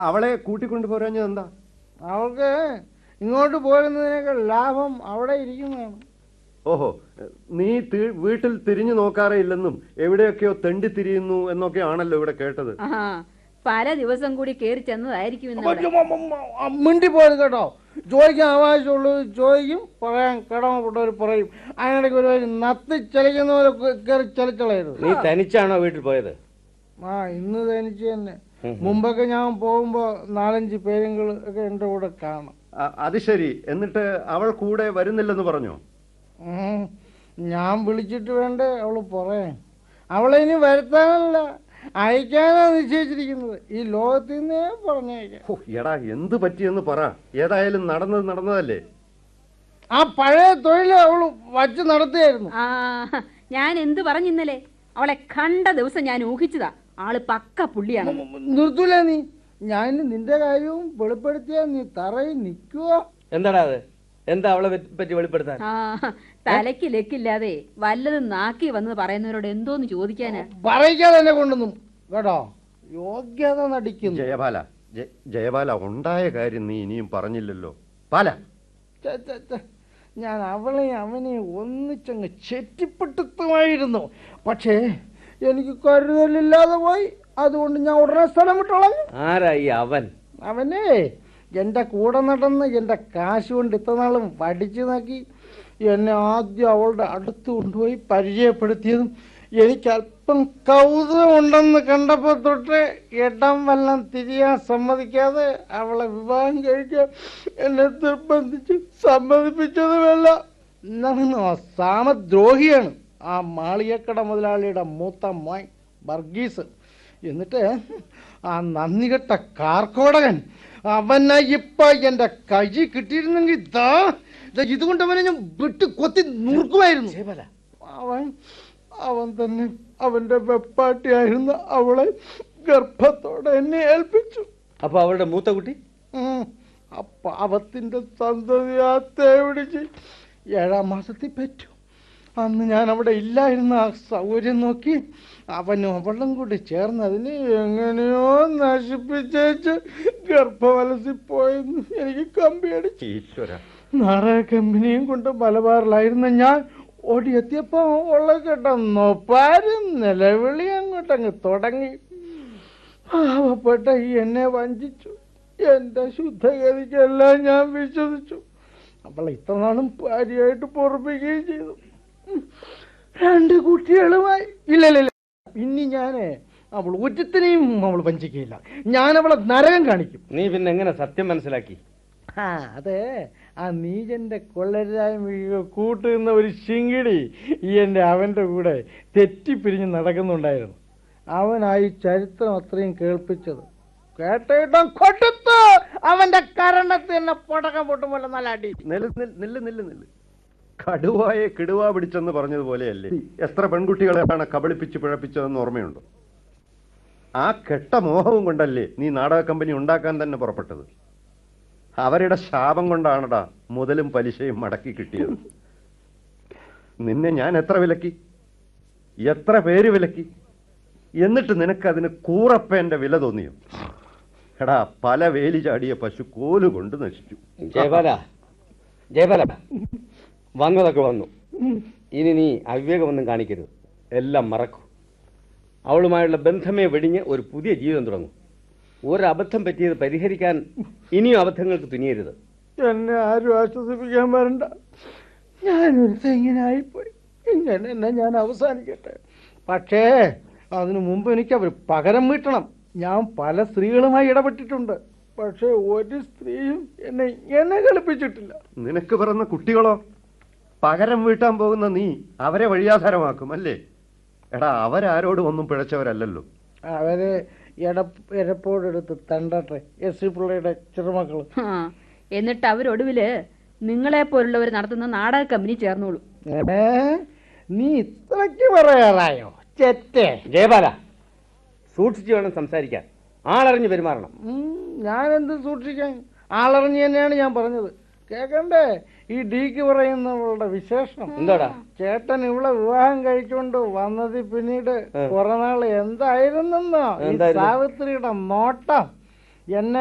അവളെ കൂട്ടിക്കൊണ്ടു പോരാഞ്ഞത് എന്താ അവൾക്ക് ഇങ്ങോട്ട് പോരുന്നതിനേക്കാൾ ലാഭം അവിടെ ഇരിക്കുന്നതാണ് ഓഹോ നീ തി- വീട്ടിൽ തിരിഞ്ഞു നോക്കാറേ ഇല്ലെന്നും എവിടെയൊക്കെയോ തെണ്ടി തിരിയുന്നു എന്നൊക്കെ ആണല്ലോ ഇവിടെ കേട്ടത് ആ പല ദിവസം കൂടി കയറി ചെന്നതായിരിക്കും ഇന്ന് അപ്പൊ അവിടെ. ചുമ്മാ മ- മ- മിണ്ടി പോയത് കേട്ടോ ചോദിക്കാൻ ആവശ്യമുള്ളത് ചോദിക്കും പറയാൻ കടമപ്പെട്ടവർ പറയും അതിനിടയ്ക്ക് ഒരു നത്തി ചലിക്കുന്ന പോലെ ക- കയറി ചലിച്ചളയരുത് നീ തനിച്ചാണോ വീട്ടിൽ പോയത് ആ ഇന്ന് തനിച്ച് തന്നെ മുമ്പൊക്കെ ഞാൻ പോകുമ്പോ നാലഞ്ച് പേരുകൾ ഒക്കെ എൻ്റെ കൂടെ കാണും അ- അത് ശരി എന്നിട്ട് അവൾ കൂടെ വരുന്നില്ലെന്ന് പറഞ്ഞോ ഉം. ഞാൻ വിളിച്ചിട്ട് വേണ്ടേ അവള് പറയാൻ അവളെ ഇനി വരുത്താനല്ല അയക്കാനാ നിശ്ചയിച്ചിരിക്കുന്നത് ഈ ലോകത്തിൽ നിന്നേ പറഞ്ഞയക്കാം ഹോ, എടാ എന്ത് പറ്റിയെന്ന് പറ ഏതായാലും നടന്നത് നടന്നതല്ലേ ആ പഴയ തൊഴിൽ അവള് വച്ച് നടത്തുകയായിരുന്നു ആ ഞാൻ എന്ത് പറഞ്ഞിന്നലെ അവളെ കണ്ട ദിവസം ഞാൻ ഊഹിച്ചതാ ആള് പക്ക പുള്ളിയാണ് നിർത്തൂല നീ ഞാൻ നിന്റെ കാര്യവും വെളിപ്പെടുത്തിയാ നീ തറയിൽ നിൽക്കുവോ എന്താടാ അത് എന്താ അവളെ പറ്റി- പറ്റി വെളിപ്പെടുത്താൻ ആ തലയ്ക്ക് ലെക്കില്ലാതെ വല്ലതും നാക്കി വന്ന് പറയുന്നവരോട് എന്തോന്ന് ചോദിക്കാനാ പറയിക്കാതെ എന്നെ കൊണ്ടൊന്നും കേട്ടോ യോഗ്യത നടിക്കുന്നു ജയബാല ജയ- ജയബാല ഉണ്ടായ കാര്യം നീ ഇനിയും പറഞ്ഞില്ലല്ലോ ബാല ഛെ, ഛെ, ഛെ. ഞാൻ അവളെയും അവനെയും ഒന്നിച്ചങ്ങ് ചെറ്റിപ്പെടുത്തുമായിരുന്നു പക്ഷേ എനിക്ക് കരുതലില്ലാതെ പോയി അതുകൊണ്ട് ഞാൻ ഉടനെ സ്ഥലം വിട്ടോളാം ആരാ ഈ അവൻ അവനെ എൻ്റെ കൂടെ നടന്ന് എൻ്റെ കാശ് കൊണ്ട് ഇത്രനാളും വടിച്ചു നോക്കി എന്നെ ആദ്യം അവളുടെ അടുത്ത് കൊണ്ടുപോയി പരിചയപ്പെടുത്തിയതും എനിക്ക് അല്പം കൗതുകമുണ്ടെന്ന് കണ്ടപ്പോൾ തൊട്ട് ഇടം വല്ലം തിരിയാൻ സമ്മതിക്കാതെ അവളെ വിവാഹം കഴിക്കാൻ എന്നെ നിർബന്ധിച്ച് സമ്മതിപ്പിച്ചതുമല്ല എന്നാണ് സാമദ്രോഹിയാണ് ആ മാളികക്കട മുതലാളിയുടെ മൂത്ത മോൻ വർഗീസ് എന്നിട്ട് ആ നന്ദികെട്ട കാർക്കോടകൻ അവനെ ഇപ്പൊ എന്റെ കൈ കിട്ടിയിരുന്നെങ്കിൽ ഇതാ ദാ ഇതുകൊണ്ട് അവനെ ഞാൻ വിട്ട് കൊത്തി നുറുക്കുമായിരുന്നു അവൻ അവൻ തന്നെ അവന്റെ വെപ്പാട്ടിയായിരുന്ന അവളെ ഗർഭത്തോടെ എന്നെ ഏൽപ്പിച്ചു അപ്പൊ അവളുടെ മൂത്ത കുട്ടി ഉം. ആ പാവത്തിന്റെ സന്തതി ആ തേവിടിച്ച് ഏഴാം മാസത്തിൽ പറ്റു അന്ന് ഞാൻ അവിടെ ഇല്ലായിരുന്ന ആ സൗകര്യം നോക്കി അവനും അവളും കൂടി ചേർന്ന് അതിനെ എങ്ങനെയോ നശിപ്പിച്ചേച്ച് ഗർഭവലസി പോയെന്ന് എനിക്ക് കമ്പിയടിച്ചു ഈശ്വര നാടക കമ്പനിയും കൊണ്ട് മലബാറിലായിരുന്ന ഞാൻ ഓടിയെത്തിയപ്പോ ഉള്ള കേട്ട നൊപ്പാരും നിലവിളി അങ്ങോട്ടങ്ങ് തുടങ്ങി പാവപ്പെട്ട ഈ എന്നെ വഞ്ചിച്ചു എന്റെ ശുദ്ധഗതിക്കെല്ലാം ഞാൻ വിശ്വസിച്ചു അവളെ ഇത്ര നാളും ഭാര്യയായിട്ട് പൊറപ്പിക്കുകയും ചെയ്തു ഉം. രണ്ട് കുട്ടികളുമായി ഇല്ല ഇല്ല ഇല്ല ഇനി ഞാനേ അവൾ ഒറ്റത്തിനെയും അവൾ വഞ്ചിക്കുകയില്ല ഞാൻ അവളെ നരകം കാണിക്കും നീ പിന്നെ എങ്ങനെ സത്യം മനസ്സിലാക്കി ആ അതെ ആ നീജന്റെ കൊള്ളരായ്മ കൂട്ടുന്ന ഒരു ശിങ്കിടി ഈ എൻ്റെ അവൻ്റെ കൂടെ തെറ്റിപ്പിരിഞ്ഞ് നടക്കുന്നുണ്ടായിരുന്നു അവനായി ചരിത്രം അത്രയും കേൾപ്പിച്ചത് കേട്ടിട്ടും കൊടുത്തു അവന്റെ കരണത്ത് എന്നെ പൊടക്കം പൊട്ടുമ്പോൾ നല്ല അടി നില്ല് നില്ല് നില്ല് നില്ല് നില്ല് കടുവായെ കിടുവ പിടിച്ചെന്ന് പറഞ്ഞതുപോലെയല്ലേ എത്ര പെൺകുട്ടികളെയാണ് കബളിപ്പിച്ച് പിഴപ്പിച്ചതെന്ന് ഓർമ്മയുണ്ടോ ആ കെട്ട മോഹവും കൊണ്ടല്ലേ നീ നാടക കമ്പനി ഉണ്ടാക്കാൻ തന്നെ പുറപ്പെട്ടത് അവരുടെ ശാപം കൊണ്ടാണടാ മുതലും പലിശയും മടക്കി കിട്ടിയത് നിന്നെ ഞാൻ എത്ര വിലക്കി എത്ര പേര് വിലക്കി എന്നിട്ട് നിനക്കതിന് കൂറപ്പേന്റെ വില തോന്നിയോ എടാ പല വേലി ചാടിയ പശു കോല് കൊണ്ട് നശിച്ചു ജയപാല ജയപാല വന്നതൊക്കെ വന്നു ഇനി നീ അവിവേകമൊന്നും കാണിക്കരുത് എല്ലാം മറക്കൂ അവളുമായുള്ള ബന്ധമേ വെടിഞ്ഞ് ഒരു പുതിയ ജീവിതം തുടങ്ങും ഒരു അബദ്ധം പറ്റിയത് പരിഹരിക്കാൻ ഇനിയും അബദ്ധങ്ങൾക്ക് തുനിയരുത് എന്നെ ആരും ആശ്വസിപ്പിക്കാൻ വരണ്ട ഞാനൊരു ഇങ്ങനെ ആയിപ്പോയി ഇങ്ങനെ എന്നെ ഞാൻ അവസാനിക്കട്ടെ പക്ഷേ അതിനു മുമ്പ് എനിക്ക് അവർ പകരം വീട്ടണം ഞാൻ പല സ്ത്രീകളുമായി ഇടപെട്ടിട്ടുണ്ട് പക്ഷേ ഒരു സ്ത്രീയും എന്നെ എന്നെ കളിപ്പിച്ചിട്ടില്ല നിനക്ക് പിറന്ന കുട്ടികളോ പകരം വീട്ടാൻ പോകുന്ന നീ അവരെ വഴിയാധാരമാക്കും അല്ലേ എടാ അവരാരോടും ഒന്നും പിഴച്ചവരല്ലല്ലോ അവരെ എട എരപ്പോടെടുത്ത് തണ്ടട്ടെ എസ് സി പിള്ളയുടെ ചെറുമക്കൾ ആ, എന്നിട്ട് അവരൊടുവില് നിങ്ങളെ പോലുള്ളവർ നടത്തുന്ന നാടക കമ്പനി ചേർന്നോളൂ ഏ നീ ഇത്രയ്ക്ക് പറയാറായോ ചെറ്റേ ജയപാല സൂക്ഷിച്ചു വേണം സംസാരിക്കാൻ ആളറിഞ്ഞ് പെരുമാറണം ഉം, ഞാനെന്ത് സൂക്ഷിക്കാൻ ആളറിഞ്ഞ് തന്നെയാണ് ഞാൻ പറഞ്ഞത് കേക്കണ്ടേ ഈ ഡീക്ക് പറയുന്നവളുടെ വിശേഷം എന്താടാ ചേട്ടൻ ഇവിടെ വിവാഹം കഴിച്ചുകൊണ്ട് വന്നത് പിന്നീട് കുറെ നാൾ എന്തായിരുന്നെന്നോ ഈ എന്തായിരുന്നു? സാവിത്രിയുടെ നോട്ടം എന്നെ